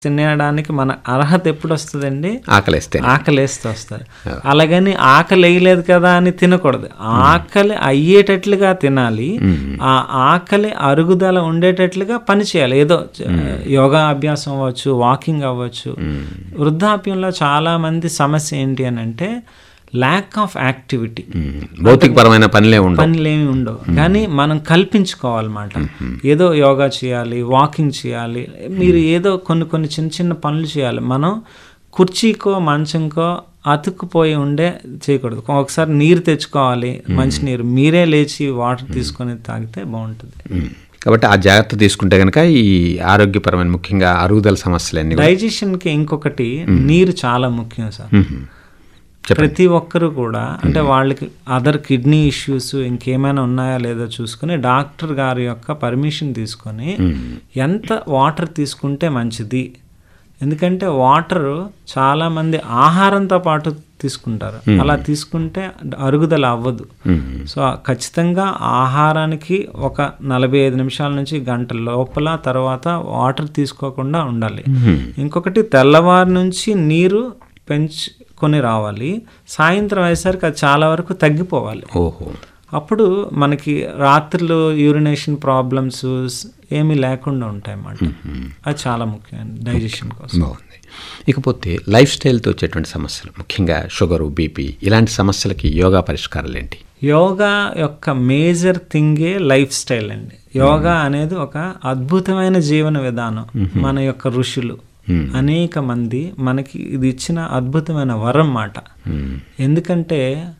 తినడానికి మన అర్హత ఎప్పుడు వస్తుందండి ఆకలిస్తే ఆకలేస్తే వస్తుంది అలాగని ఆకలి వేయలేదు కదా అని తినకూడదు ఆకలి అయ్యేటట్లుగా తినాలి ఆ ఆకలి అరుగుదల ఉండేటట్లుగా పని చేయాలి ఏదో చ- యోగా అభ్యాసం అవ్వచ్చు వాకింగ్ అవ్వచ్చు వృద్ధాప్యంలో చాలా మంది సమస్య ఏంటి అని అంటే ల్యాక్ ఆఫ్ యాక్టివిటీ భౌతికపరమైన పనులే ఉండవు పనులేమి ఉండవు కానీ మనం కల్పించుకోవాలన్నమాట ఏదో యోగా చేయాలి వాకింగ్ చేయాలి మీరు ఏదో కొన్ని కొన్ని చిన్న చిన్న పనులు చేయాలి మనం కుర్చీకో మంచంకో అతుక్కుపోయి ఉండే చేయకూడదు ఒకసారి నీరు తెచ్చుకోవాలి మంచినీరు మీరే లేచి వాటర్ తీసుకొని తాగితే బాగుంటుంది ఉమ్. కాబట్టి ఆ జాగ్రత్త తీసుకుంటే కనుక ఈ ఆరోగ్యపరమైన ముఖ్యంగా అరుగుదల సమస్యలన్నీ కూడా- డైజెషన్కి ఇంకొకటి నీరు చాలా ముఖ్యం సార్ మ్మ్. చెప్పండి ప్రతి ఒక్కరు కూడా అంటే వాళ్ళకి అదర్ కిడ్నీ ఇష్యూస్ ఇంకేమైనా ఉన్నాయా లేదో చూసుకుని డాక్టర్ గారి యొక్క పర్మిషన్ తీసుకొని ఎంత వాటర్ తీసుకుంటే మంచిది ఎందుకంటే వాటర్ చాలా మంది ఆహారంతో పాటు తీసుకుంటారు అలా తీసుకుంటే అరుగుదల అవ్వదు సో ఖచ్చితంగా ఆహారానికి ఒక నలభై ఐదు నిమిషాల నుంచి గంట లోపల తర్వాత వాటర్ తీసుకోకుండా ఉండాలి ఇంకొకటి తెల్లవారు నుంచి నీరు పెంచుకొని రావాలి సాయంత్రం అయ్యేసరికి అది చాలా వరకు తగ్గిపోవాలి ఓహో అప్పుడు మనకి రాత్రులు యూరినేషన్ ప్రాబ్లమ్స్ ఏమీ లేకుండా ఉంటాయి అన్నమాట అది చాలా ముఖ్యం డైజెషన్ కోసం బాగుంది ఇకపోతే లైఫ్ స్టైల్తో వచ్చేటువంటి సమస్యలు ముఖ్యంగా షుగరు బీపీ ఇలాంటి సమస్యలకి యోగా పరిష్కారాలు ఏంటి యోగా యొక్క మేజర్ థింగే లైఫ్ స్టైల్ అండి యోగా అనేది ఒక అద్భుతమైన జీవన విధానం మన యొక్క ఋషులు అనేక మంది మనకి ఇది ఇచ్చిన అద్భుతమైన వరం మాట ఎందుకంటే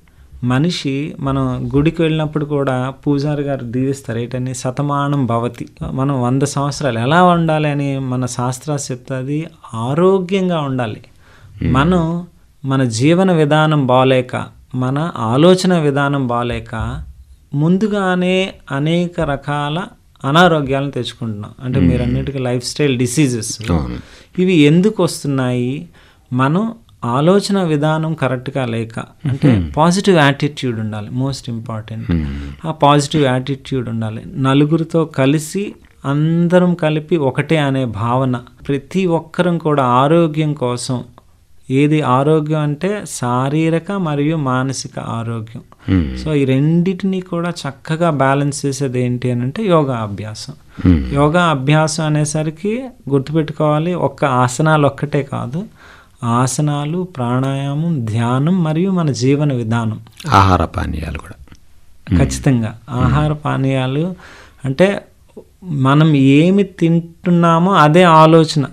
మనిషి మనం గుడికి వెళ్ళినప్పుడు కూడా పూజారి గారు దీవిస్తారు ఏంటని శతమానం భవతి మనం వంద సంవత్సరాలు ఎలా ఉండాలి అని మన శాస్త్రాలు చెప్తుంది ఆరోగ్యంగా ఉండాలి మనం మన జీవన విధానం బాలేక మన ఆలోచన విధానం బాలేక ముందుగానే అనేక రకాల అనారోగ్యాలను తెచ్చుకుంటున్నాం అంటే మీరు అన్నిటికీ లైఫ్ స్టైల్ డిసీజెస్ ఇవి ఎందుకు వస్తున్నాయి మనం ఆలోచన విధానం కరెక్ట్గా లేక అంటే పాజిటివ్ యాటిట్యూడ్ ఉండాలి మోస్ట్ ఇంపార్టెంట్ ఆ పాజిటివ్ యాటిట్యూడ్ ఉండాలి నలుగురితో కలిసి అందరం కలిపి ఒకటే అనే భావన ప్రతి ఒక్కరం కూడా ఆరోగ్యం కోసం ఏది ఆరోగ్యం అంటే శారీరక మరియు మానసిక ఆరోగ్యం సో ఈ రెండింటిని కూడా చక్కగా బ్యాలెన్స్ చేసేది ఏంటి అని అంటే యోగా అభ్యాసం యోగా అభ్యాసం అనేసరికి గుర్తుపెట్టుకోవాలి ఒక్క ఆసనాలు ఒక్కటే కాదు ఆసనాలు ప్రాణాయామం ధ్యానం మరియు మన జీవన విధానం ఆహార పానీయాలు కూడా ఖచ్చితంగా ఆహార పానీయాలు అంటే మనం ఏమి తింటున్నామో అదే ఆలోచన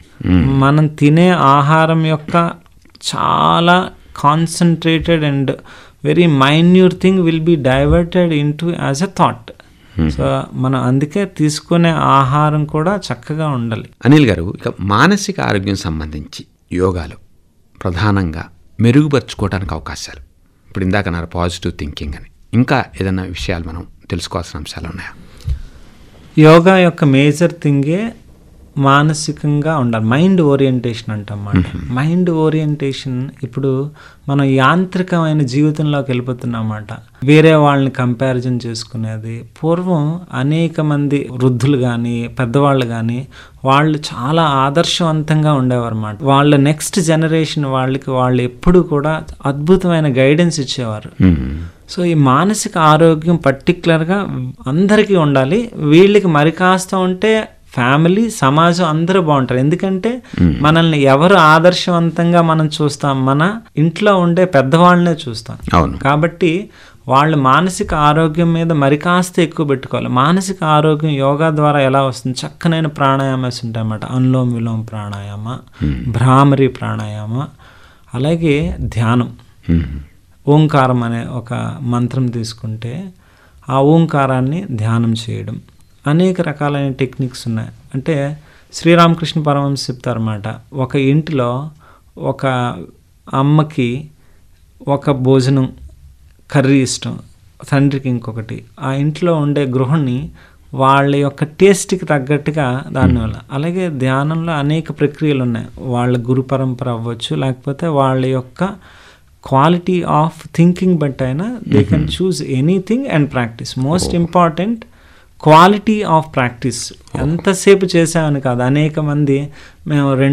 మనం తినే ఆహారం యొక్క చాలా concentrated and very minor thing will be diverted in to as a thought so మనం అందుకే తీసుకునే ఆహారం కూడా చక్కగా ఉండాలి అనిల్ గారు ఇక మానసిక ఆరోగ్యం సంబంధించి యోగాలు ప్రధానంగా మెరుగుపరుచుకోవడానికి అవకాశాలు ఇప్పుడు ఇందాక అన్నారు పాజిటివ్ థింకింగ్ అని ఇంకా ఏదైనా విషయాలు మనం తెలుసుకోవాల్సిన అంశాలు ఉన్నాయా యోగా యొక్క మేజర్ థింగే మానసికంగా ఉండాలి మైండ్ ఓరియంటేషన్ అంటమాట మైండ్ ఓరియంటేషన్ ఇప్పుడు మనం యాంత్రికమైన జీవితంలోకి వెళ్ళిపోతున్నమాట వేరే వాళ్ళని కంపారిజన్ చేసుకునేది పూర్వం అనేక మంది వృద్ధులు కానీ పెద్దవాళ్ళు కానీ వాళ్ళు చాలా ఆదర్శవంతంగా ఉండేవారు అన్నమాట వాళ్ళ నెక్స్ట్ జనరేషన్ వాళ్ళకి వాళ్ళు ఎప్పుడు కూడా అద్భుతమైన గైడెన్స్ ఇచ్చేవారు సో ఈ మానసిక ఆరోగ్యం పర్టికులర్గా అందరికీ ఉండాలి వీళ్ళకి మరి కాస్త ఉంటే ఫ్యామిలీ సమాజం అందరూ బాగుంటారు ఎందుకంటే మనల్ని ఎవరు ఆదర్శవంతంగా మనం చూస్తాం మన ఇంట్లో ఉండే పెద్దవాళ్ళనే చూస్తాం అవును కాబట్టి వాళ్ళ మానసిక ఆరోగ్యం మీద మరి కాస్త ఎక్కువ పెట్టుకోవాలి మానసిక ఆరోగ్యం యోగా ద్వారా ఎలా వస్తుంది చక్కనైన ప్రాణాయామాస్ ఉంటాయన్నమాట అనులోమ విలోమ ప్రాణాయామ భ్రామరి ప్రాణాయామ అలాగే ధ్యానం ఓంకారం అనే ఒక మంత్రం తీసుకుంటే ఆ ఓంకారాన్ని ధ్యానం చేయడం అనేక రకాలైన టెక్నిక్స్ ఉన్నాయి అంటే శ్రీరామకృష్ణ పరమహంస చెప్తారన్నమాట ఒక ఇంటిలో ఒక అమ్మకి ఒక భోజనం కర్రీ ఇష్టం తండ్రికి ఇంకొకటి ఆ ఇంట్లో ఉండే గృహిణి వాళ్ళ యొక్క టేస్ట్కి తగ్గట్టుగా దానివల్ల అలాగే ధ్యానంలో అనేక ప్రక్రియలు ఉన్నాయి వాళ్ళ గురు పరంపర అవ్వచ్చు లేకపోతే వాళ్ళ యొక్క క్వాలిటీ ఆఫ్ థింకింగ్ బట్ అయినా they can choose anything and practice most important quality of practice ఎంతసేపు చేసామని కాదు అనేక మంది మేము రెండు